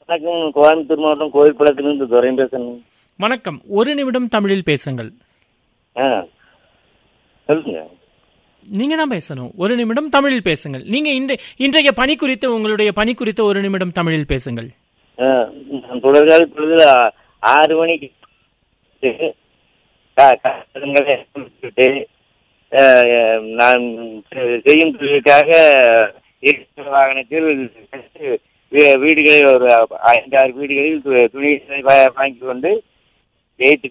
வணக்கம் கோயம்புத்தூர் மாவட்டம் கோவில்பள்ளத்திலிருந்து துரையும் பேசணும் வணக்கம் ஒரு நிமிடம் தமிழில் பேசுங்கள் ஆ சொல்லுங்க நீங்க தான் பேசணும் ஒரு நிமிடம் தமிழில் பேசுங்கள் நீங்க இந்த இன்றைய பணி குறித்து உங்களுடைய பணி குறித்து ஒரு நிமிடம் தமிழில் பேசுங்கள் ஆ, நான் தொடர்கால பொழுது ஆ- ஆறு மணிக்கு கா- காசுகளை கொடுத்துட்டு, ஆ, நான் செ- செய்யும் தொழிலுக்காக இருக்கிற வாகனத்தில் வீ- வீடுகளில் ஒரு ஐந்து ஆறு வீடுகளில் து- துணிகளை வா- வாங்கிக் கொண்டு ஜெயித்து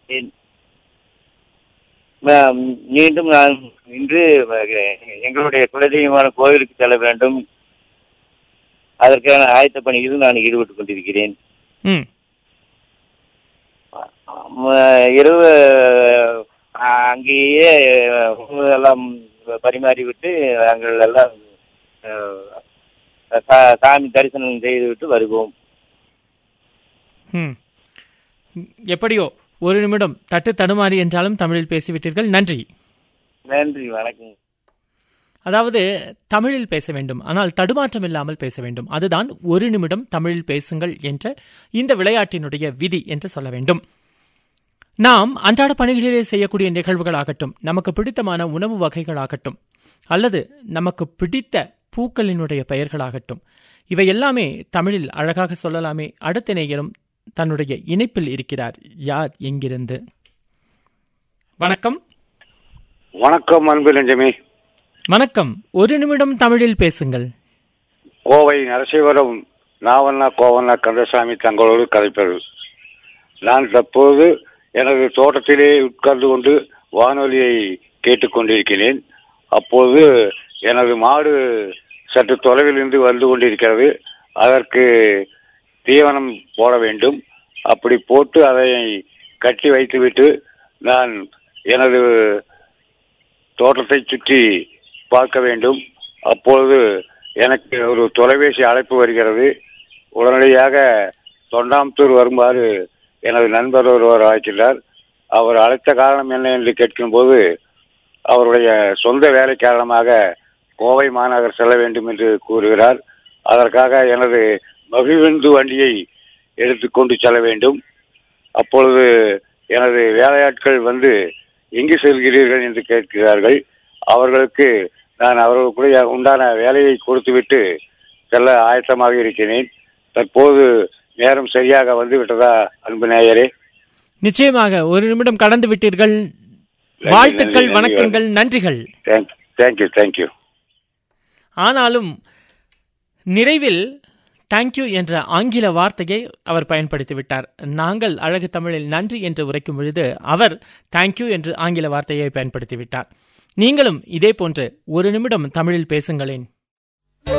ம- மீண்டும் நான் இன்று எங்களுடைய குலதெய்வமான கோவிலுக்கு செல்ல வேண்டும் அதற்கான ஆயத்த பணியில் நான் ஈடுபட்டுக் கொண்டிருக்கிறேன் ம் ம- இரவு ஆ, அங்கேயே உணவு எல்லாம் பரிமாறிவிட்டு நாங்கள் எல்லாம் ஆ, சா- சாமி தரிசனம் செய்துவிட்டு வருவோம் ம் எப்படியோ ஒரு நிமிடம் தட்டு தடுமாறி என்றாலும் தமிழில் பேசிவிட்டீர்கள் நன்றி நன்றி வணக்கம் அதாவது தமிழில் பேச வேண்டும் ஆனால் தடுமாற்றம் இல்லாமல் பேச வேண்டும் அதுதான் ஒரு நிமிடம் தமிழில் பேசுங்கள் என்ற இந்த விளையாட்டினுடைய விதி என்று சொல்ல வேண்டும் நாம் அன்றாட பணிகளிலே செய்யக்கூடிய நிகழ்வுகளாகட்டும் நமக்கு பிடித்தமான உணவு வகைகளாகட்டும் அல்லது நமக்கு பிடித்த பூக்களினுடைய பெயர்களாகட்டும் இவை எல்லாமே தமிழில் அழகாக சொல்லலாமே அடுத்த நேயரும் தன்னுடைய இணைப்பில் இருக்கிறார் யார் எங்கிருந்து வணக்கம் வணக்கம் அன்பு நெஞ்சமே வணக்கம் ஒரு நிமிடம் தமிழில் பேசுங்கள் கோவை நரசிவரம் நாவண்ணா கோவண்ணா கந்தசாமி தங்களோடு கதைப்பது நான் தற்போது எனது தோட்டத்திலே உட்கார்ந்து கொண்டு வானொலியை கேட்டுக்கொண்டிருக்கிறேன் அப்போது எனது மாடு சற்று தொலைவில் இருந்து வந்து கொண்டிருக்கிறது அதற்கு தீவனம் போட வேண்டும் அப்படி போட்டு அதை கட்டி வைத்துவிட்டு நான் எனது தோட்டத்தை சுற்றி பார்க்க வேண்டும் அப்பொழுது எனக்கு ஒரு தொலைபேசி அழைப்பு வருகிறது உடனடியாக தொண்டாமுத்தூர் வருமாறு எனது நண்பர் ஒருவர் அழைக்கிறார் அவர் அழைத்த காரணம் என்ன என்று கேட்கும்போது அவருடைய சொந்த வேலை காரணமாக கோவை மாநகர் செல்ல வேண்டும் என்று கூறுகிறார் அதற்காக எனது மகிழ்ந்து வண்டியை எடுத்துக்கொண்டு செல்ல வேண்டும் அப்பொழுது எனது வேலையாட்கள் வந்து எங்கு செல்கிறீர்கள் என்று கேட்கிறார்கள் அவர்களுக்கு நான் அவர்களுக்குரிய உண்டான வேலையை கொடுத்துவிட்டு செல்ல ஆயத்தமாக இருக்கிறேன் தற்போது நேரம் சரியாக வந்து விட்டதா அன்பு நேயரே நிச்சயமாக ஒரு நிமிடம் கடந்து விட்டீர்கள் வாழ்த்துக்கள் நன்றி, வணக்கங்கள் நன்றிகள் தேங்க் தேங்க்யூ தேங்க்யூ ஆனாலும் நிறைவில் தேங்க்யூ என்ற ஆங்கில வார்த்தையை அவர் பயன்படுத்தி விட்டார் நாங்கள் அழகு தமிழில் நன்றி என்று உரைக்கும் பொழுது அவர் தேங்க்யூ என்று ஆங்கில வார்த்தையை பயன்படுத்தி விட்டார் நீங்களும் இதே போன்று ஒரு நிமிடம் தமிழில் பேசுங்களேன்